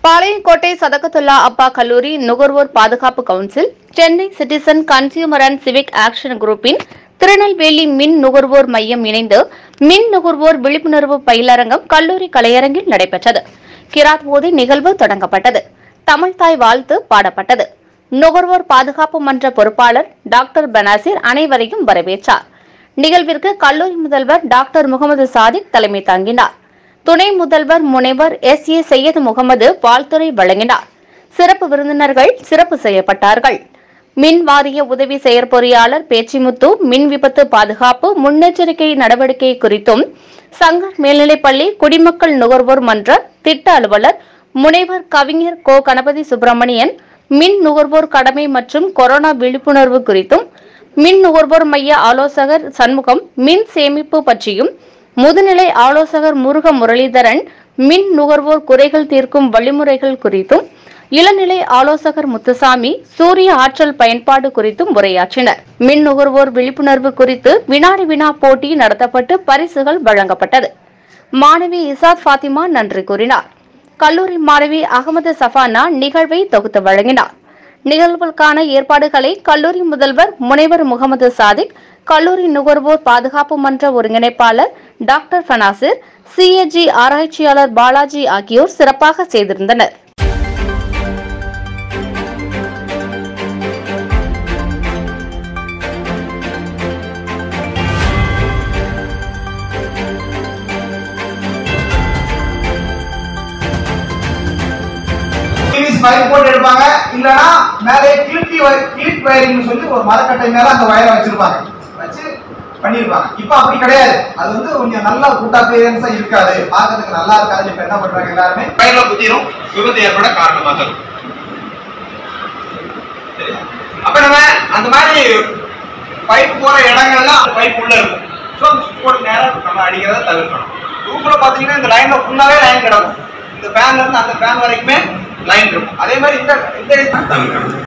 பாளையங்கோட்டை சதகத்துல்லா அப்பா கல்லூரி நுகர்வோர் பாதுகாப்பு council Chennai citizen consumer and civic action குரூப்பின் திருநெல்வேலி மின் நுகர்வோர் மையம் இணைந்து மின் நுகர்வோர் விழிப்புணர்வு பயிலரங்கம் கல்லூரி கலையரங்கில் நடைபெற்றது கிராத் ஓதி நிகழ்வு தொடங்கப்பட்டது தமிழ்தாய் வாழ்த்து பாடப்பட்டது நுகர்வோர் பாதுகாப்பு மன்ற பொறுப்பாளர் டாக்டர் பனாசிர் அனைவரையும் வரவேற்றார் நிகழ்விற்கு கல்லூரி முதல்வர் டாக்டர் முகமது சாதிக் தலைமை தாங்கினார் துணை முதல்வர் முனைவர் எஸ் ஏ சையது முகமது வாழ்த்துரை வழங்கினார் சிறப்பு விருந்தினர்கள் சிறப்பு செய்யப்பட்டார்கள் மின் வாரிய உதவி செயற்பொறியாளர் பேச்சிமுத்து மின் விபத்து பாதுகாப்பு முன்னெச்சரிக்கை நடவடிக்கை குறித்தும் சங்கர் மேல்நிலைப்பள்ளி குடிமக்கள் நுகர்வோர் மன்ற திட்ட அலுவலர் முனைவர் கவிஞர் கோ கணபதி சுப்பிரமணியன் மின் நுகர்வோர் கடமை மற்றும் கொரோனா விழிப்புணர்வு குறித்தும் மின் நுகர்வோர் மைய ஆலோசகர் சண்முகம் மின் சேமிப்பு பற்றியும் முதுநிலை ஆலோசகர் முருக முரளிதரன் மின் நுகர்வோர் குறைகள் தீர்க்கும் வழிமுறைகள் குறித்தும் இளநிலை ஆலோசகர் முத்துசாமி சூரிய ஆற்றல் பயன்பாடு குறித்தும் உரையாற்றினர் மின் நுகர்வோர் விழிப்புணர்வு குறித்து வினாடி வினா போட்டி நடத்தப்பட்டு பரிசுகள் வழங்கப்பட்டது மாணவி இசாத் ஃபாத்திமா நன்றி கூறினார் கல்லூரி மாணவி அகமது சஃபானா நிகழ்வை தொகுத்து வழங்கினார் நிகழ்வுக்கான ஏற்பாடுகளை கல்லூரி முதல்வர் முனைவர் முகமது சாதிக் கல்லூரி நுகர்வோர் பாதுகாப்பு மன்ற ஒருங்கிணைப்பாளர் டாக்டர் ஃபனாசிர் சிஏஜி ஆராய்ச்சியாளர் பாலாஜி ஆகியோர் சிறப்பாக செய்திருந்தனர் டிவிஸ் பைப் போட்டு எடுப்பாங்க இல்லனா மேலே கிளிப்பி கிளிப் வயரிங் சொல்லி ஒரு மரக்கட்டை மேல அந்த வயரை வச்சிருப்பாங்க வச்சு பண்ணிருப்பாங்க இப்போ அப்படி கிடையாது அது வந்து கொஞ்சம் நல்ல குட் அப்பியரன்ஸா இருக்காது பார்க்கிறதுக்கு நல்லா இருக்காது இப்ப என்ன பண்றாங்க எல்லாருமே வயர்ல குத்திரும் விபத்து ஏற்பட காரணமாக இருக்கும் சரியா? அப்ப நம்ம அந்த மாதிரி பைப் போற இடங்கள்லாம் பைப் உள்ள இருக்கும் ஸோ போட்டு நேரம் நம்ம அடிக்கிறத தவிர்க்கணும் ரூஃப்ல பாத்தீங்கன்னா இந்த லைன்ல ஃபுல்லாவே லைன் கிடக்கும் இந்த ஃபேன்ல இருந்து அந்த ஃபேன் வரைக்குமே லைன் இருக்கும் அதே மாதிரி இந்த இந்த தவிர்க்கணும்